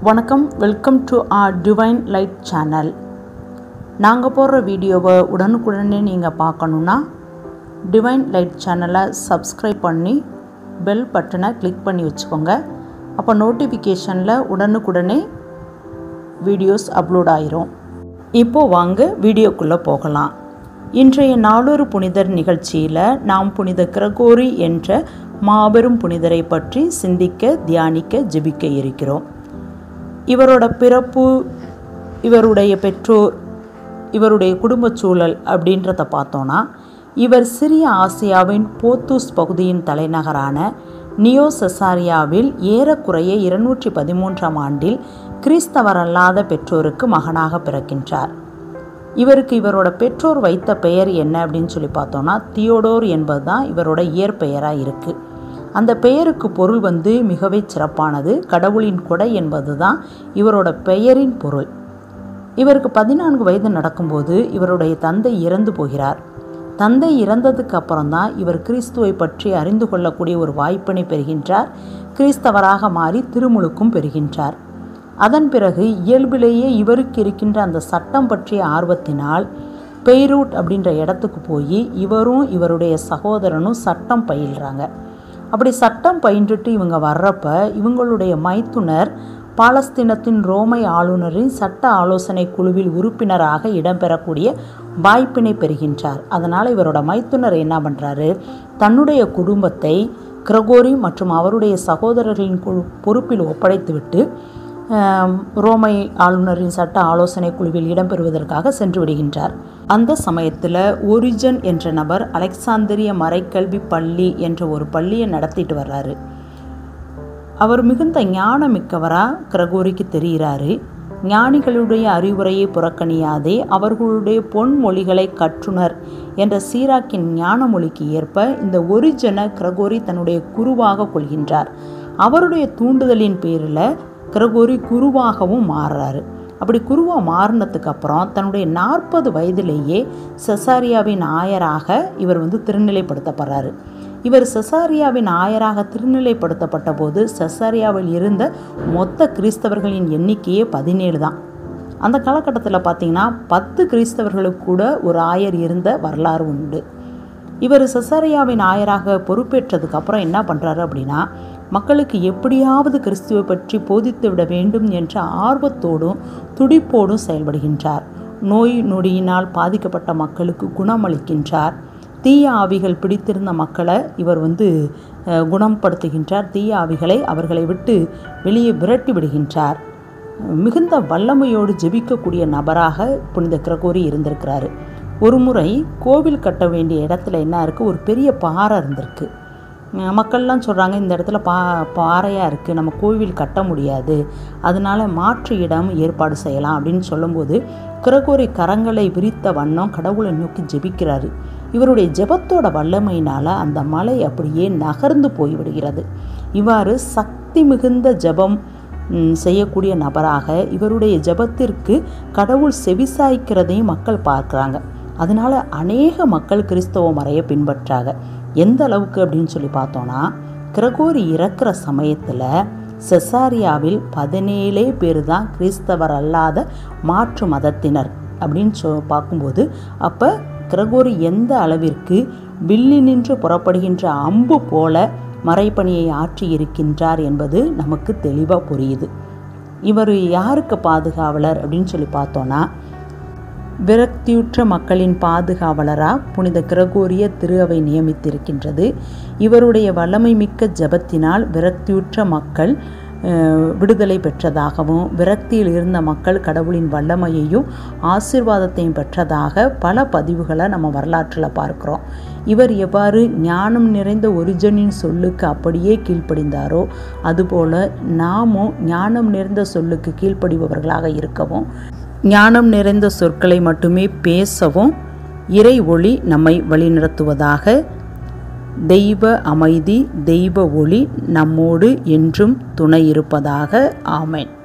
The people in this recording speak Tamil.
வணக்கம் welcome to our divine light channel நாங்கள் போடுற வீடியோவை உடனுக்குடனே நீங்கள் பார்க்கணுன்னா டிவைன் லைட் சேனலை சப்ஸ்கிரைப் பண்ணி பெல் பட்டனை கிளிக் பண்ணி வச்சுக்கோங்க அப்போ நோட்டிஃபிகேஷனில் உடனுக்குடனே வீடியோஸ் அப்லோட் ஆயிரும் இப்போது வாங்க வீடியோக்குள்ளே போகலாம் இன்றைய நாளொரு புனிதர் நிகழ்ச்சியில் நாம் புனித கிரகோரி என்ற மாபெரும் புனிதரை பற்றி சிந்திக்க தியானிக்க ஜெபிக்க இருக்கிறோம் இவரோட பிறப்பு இவருடைய பெற்றோர் இவருடைய குடும்பச் சூழல் அப்படின்றத பார்த்தோன்னா இவர் சிறிய ஆசியாவின் போத்தூஸ் பகுதியின் தலைநகரான நியோ செசாரியாவில் ஏறக்குறைய இருநூற்றி பதிமூன்றாம் ஆண்டில் கிறிஸ்தவரல்லாத பெற்றோருக்கு மகனாக பிறக்கின்றார் இவருக்கு இவரோட பெற்றோர் வைத்த பெயர் என்ன அப்படின்னு சொல்லி பார்த்தோன்னா தியோடோர் என்பது தான் இவரோட இயற்பெயராக இருக்குது அந்த பெயருக்கு பொருள் வந்து மிகவே சிறப்பானது கடவுளின் கொடை என்பது தான் இவரோட பெயரின் பொருள் இவருக்கு பதினான்கு வயது நடக்கும்போது இவருடைய தந்தை இறந்து போகிறார் தந்தை இறந்ததுக்கு அப்புறம்தான் இவர் கிறிஸ்துவை பற்றி அறிந்து கொள்ளக்கூடிய ஒரு வாய்ப்பினை பெறுகின்றார் கிறிஸ்தவராக மாறி திருமுழுக்கும் பெறுகின்றார் அதன் பிறகு இயல்பிலேயே இவருக்கு இருக்கின்ற அந்த சட்டம் பற்றிய ஆர்வத்தினால் பெய்ரூட் அப்படின்ற இடத்துக்கு போய் இவரும் இவருடைய சகோதரனும் சட்டம் பயில்றாங்க அப்படி சட்டம் பயின்றுட்டு இவங்க வர்றப்ப இவங்களுடைய மைத்துனர் பாலஸ்தீனத்தின் ரோமை ஆளுநரின் சட்ட ஆலோசனை குழுவில் உறுப்பினராக இடம்பெறக்கூடிய வாய்ப்பினை பெறுகின்றார் அதனால் இவரோட மைத்துனர் என்ன பண்ணுறாரு தன்னுடைய குடும்பத்தை கிரகோரி மற்றும் அவருடைய சகோதரர்களின் குழு பொறுப்பில் ஒப்படைத்துவிட்டு ரோமை ஆளுநரின் சட்ட ஆலோசனை குழுவில் இடம்பெறுவதற்காக சென்று விடுகின்றார் அந்த சமயத்தில் ஒரிஜன் என்ற நபர் அலெக்சாந்திரிய மறைக்கல்வி பள்ளி என்ற ஒரு பள்ளியை நடத்திட்டு வர்றாரு அவர் மிகுந்த ஞானமிக்கவராக கிரகோரிக்கு தெரிகிறாரு ஞானிகளுடைய அறிவுரையை புறக்கணியாதே அவர்களுடைய பொன்மொழிகளை கற்றுனர் என்ற சீராக்கின் ஞான மொழிக்கு ஏற்ப இந்த ஒரிஜனை கிரகோரி தன்னுடைய குருவாக கொள்கின்றார் அவருடைய தூண்டுதலின் பேரில் கிரகோரி குருவாகவும் மாறுறாரு அப்படி குருவாக மாறினதுக்கு அப்புறம் தன்னுடைய நாற்பது வயதிலேயே செசாரியாவின் ஆயராக இவர் வந்து திருநிலைப்படுத்தப்படுறாரு இவர் செசாரியாவின் ஆயராக திருநிலைப்படுத்தப்பட்ட போது செசாரியாவில் இருந்த மொத்த கிறிஸ்தவர்களின் எண்ணிக்கையே பதினேழு தான் அந்த காலகட்டத்தில் பார்த்தீங்கன்னா பத்து கிறிஸ்தவர்களுக்கு கூட ஒரு ஆயர் இருந்த வரலாறு உண்டு இவர் செசாரியாவின் ஆயராக பொறுப்பேற்றதுக்கு அப்புறம் என்ன பண்ணுறாரு அப்படின்னா மக்களுக்கு எப்படியாவது கிறிஸ்துவை பற்றி போதித்து விட வேண்டும் என்ற ஆர்வத்தோடும் துடிப்போடும் செயல்படுகின்றார் நோய் நொடியினால் பாதிக்கப்பட்ட மக்களுக்கு குணமளிக்கின்றார் தீய ஆவிகள் பிடித்திருந்த மக்களை இவர் வந்து குணப்படுத்துகின்றார் தீய ஆவிகளை அவர்களை விட்டு வெளியே விரட்டி விடுகின்றார் மிகுந்த வல்லமையோடு ஜெபிக்கக்கூடிய நபராக புனித கிரகோரி இருந்திருக்கிறாரு ஒரு முறை கோவில் கட்ட வேண்டிய இடத்துல என்ன இருக்குது ஒரு பெரிய பாறை இருந்திருக்கு மக்கள்லாம் சொல்கிறாங்க இந்த இடத்துல பா பாறையாக இருக்குது நம்ம கோவில் கட்ட முடியாது அதனால் மாற்று இடம் ஏற்பாடு செய்யலாம் அப்படின்னு சொல்லும்போது கிரகோரி கரங்களை விரித்த வண்ணம் கடவுளை நோக்கி ஜெபிக்கிறாரு இவருடைய ஜெபத்தோட வல்லமையினால் அந்த மலை அப்படியே நகர்ந்து போய்விடுகிறது இவ்வாறு சக்தி மிகுந்த ஜெபம் செய்யக்கூடிய நபராக இவருடைய ஜெபத்திற்கு கடவுள் செவிசாய்க்கிறதையும் மக்கள் பார்க்குறாங்க அதனால் அநேக மக்கள் கிறிஸ்தவ மறையை பின்பற்றாங்க எந்த அளவுக்கு அப்படின்னு சொல்லி பார்த்தோன்னா கிரகோரி இறக்குற சமயத்தில் செசாரியாவில் பதினேழே பேர் தான் கிறிஸ்தவர் அல்லாத மாற்று மதத்தினர் அப்படின்னு சொ பார்க்கும்போது அப்போ கிரகோரி எந்த அளவிற்கு வில்லி நின்று புறப்படுகின்ற அம்பு போல மறைப்பணியை ஆற்றி இருக்கின்றார் என்பது நமக்கு தெளிவாக புரியுது இவர் யாருக்கு பாதுகாவலர் அப்படின்னு சொல்லி பார்த்தோன்னா விரக்தியுற்ற மக்களின் பாதுகாவலராக புனித கிரகோரிய திரு அவை நியமித்திருக்கின்றது இவருடைய வல்லமை மிக்க ஜபத்தினால் விரக்தியுற்ற மக்கள் விடுதலை பெற்றதாகவும் விரக்தியில் இருந்த மக்கள் கடவுளின் வல்லமையையும் ஆசிர்வாதத்தையும் பெற்றதாக பல பதிவுகளை நம்ம வரலாற்றில் பார்க்குறோம் இவர் எவ்வாறு ஞானம் நிறைந்த ஒரிஜனின் சொல்லுக்கு அப்படியே கீழ்ப்படிந்தாரோ அதுபோல் நாமும் ஞானம் நிறைந்த சொல்லுக்கு கீழ்ப்படிபவர்களாக இருக்கவும் ஞானம் நிறைந்த சொற்களை மட்டுமே பேசவும் இறை ஒளி நம்மை வழிநடத்துவதாக தெய்வ அமைதி தெய்வ ஒளி நம்மோடு என்றும் துணை இருப்பதாக ஆமேன்